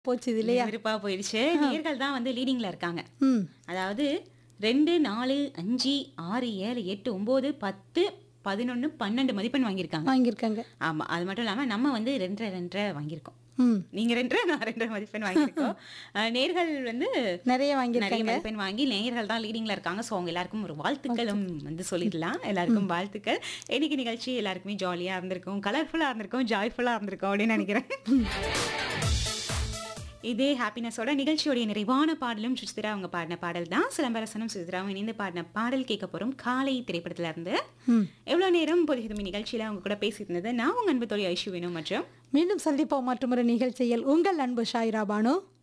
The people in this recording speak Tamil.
போச்சு இது இல்லையா விருப்பா போயிடுச்சு நேர்கள் தான் வந்து லீடிங்ல இருக்காங்க ம் அதாவது ரெண்டு நாலு அஞ்சு ஆறு ஏழு எட்டு ஒன்பது பத்து பதினொன்னு பன்னெண்டு மதிப்பெண் வாங்கியிருக்காங்க வாங்கியிருக்காங்க ஆமா அது மட்டும் இல்லாம நம்ம வந்து ரெண்டரை ரெண்டரை வாங்கியிருக்கோம் ம் நீங்க ரெண்டரை நான் ரெண்டரை மதிப்பெண் வாங்கியிருக்கோம் அஹ், நேர்கள் வந்து நிறைய நிறைய வாங்கியிருக்காங்க மதிப்பெண் வாங்கி நேயர்கள் தான் லீடிங்ல இருக்காங்க ஸோ அவங்க எல்லாருக்கும் ஒரு வாழ்த்துக்களும் வந்து சொல்லிடலாம் எல்லாருக்கும் வாழ்த்துக்கள் இன்னைக்கு நிகழ்ச்சி எல்லாருக்குமே ஜாலியா இருந்திருக்கும் கலர்ஃபுல்லா இருந்திருக்கும் ஜாய்ஃபுல்லா இருந்திருக்கும் அப்படின்னு நினைக்கிறேன் இதே ஹாப்பினஸோட நிகழ்ச்சியோடைய நிறைவான பாடலும் சுசித்ரா அவங்க பாடின பாடல் தான் சிலம்பரசனும் சுசித்ராவும் இணைந்து பாடின பாடல் கேட்க போறோம் காலை திரைப்படத்துல இருந்து ம் எவ்வளவு நேரம் பொதுகிதுமி நிகழ்ச்சியில அவங்க கூட பேசியிருந்தது நான் உங்க அன்பு தோழி ஐஷு வேணும் மற்றும் மீண்டும் சந்திப்போம் மற்றொரு நிகழ்ச்சியில் உங்கள் அன்பு ஷாயிரா பானு